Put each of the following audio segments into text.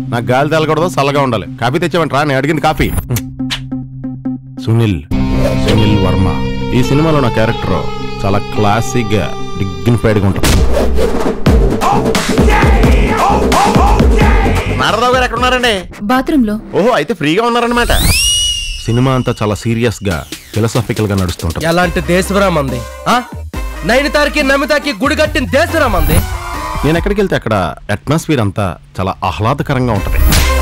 నాకు గాలి తేలకూడదు చల్లగా ఉండాలి కాఫీ తెచ్చావంట్రా నేను అడిగింది కాఫీ సునీల్ సునీల్ వర్మ ఈ సినిమాలో నా క్యారెక్టర్ చాలా క్లాసిక్ గా డిగ్నిఫైడ్ గా ఉంటుంది నారదావు గారు ఎక్కడ ఉన్నారండి బాత్రూమ్ లో ఓహో అయితే ఫ్రీగా ఉన్నారనమాట సినిమా అంతా చాలా సీరియస్ గా ఫిలసాఫికల్ గా నడుస్తుంటుంది ఎలాంటి దేశవరా మంది ఆ? నైనితారికి నమితాకి గుడి కట్టిన దేశవరా మంది నేను ఎక్కడికి వెళ్తే అక్కడ అట్మాస్ఫియర్ అంతా చాలా ఆహ్లాదకరంగా ఉంటది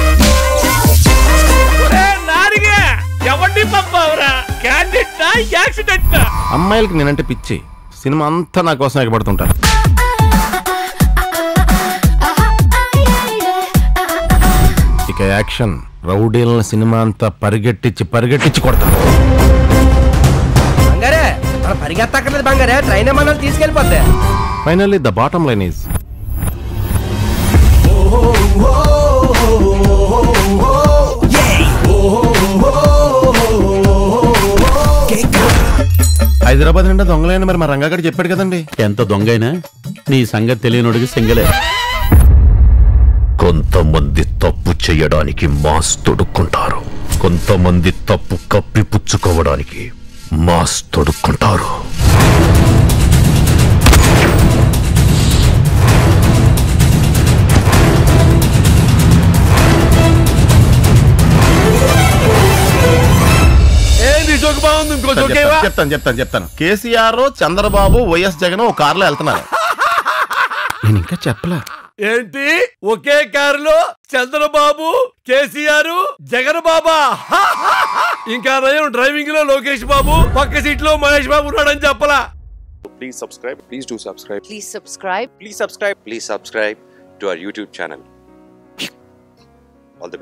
ఎవరిని పంపావురా క్యాండిడేట్ యాక్సిడెంట్ అమ్మాయిలకి నేనంటే పిచ్చి సినిమా అంతా నా కోసం ఎగబడుతుంటారు ఇక యాక్షన్ రౌడీలను సినిమా అంతా పరిగెట్టించి పరిగెట్టించి కొడతాను బంగారే మనం పరిగెత్తక్కర్లేదు బంగారే ట్రైన్ ఏమన్నా తీసుకెళ్ళిపోతే finally the bottom line is Hyderabad నిండా దొంగలైన మరి మా రంగాగడి చెప్పాడు కదండి ఎంత దొంగైనా నీ సంగతి తెలియనుడికి సింగలే కొంతమంది తప్పు చేయడానికి మాస్ తొడుక్కుంటారు కొంతమంది తప్పు కప్పిపుచ్చుకోవడానికి మాస్ తొడుక్కుంటారు ఏంది జోక్ బాగుంది ఇంకో చెప్తాను, జోకేవా చెప్తాను చెప్తాను చెప్తాను కేసీఆర్ చంద్రబాబు వైఎస్ జగన్ ఒక కారులో వెళ్తున్నారు నేను ఇంకా చెప్పలే ఏంటి ఒకే కారులో చంద్రబాబు కేసీఆర్ జగన్ బాబా ఇంకా నయం డ్రైవింగ్ లో లోకేష్ బాబు పక్క సీట్ లో మహేష్ బాబు ఉన్నాడని చెప్పలా Please subscribe. Please do subscribe. Please subscribe Please subscribe. Please subscribe to our YouTube channel.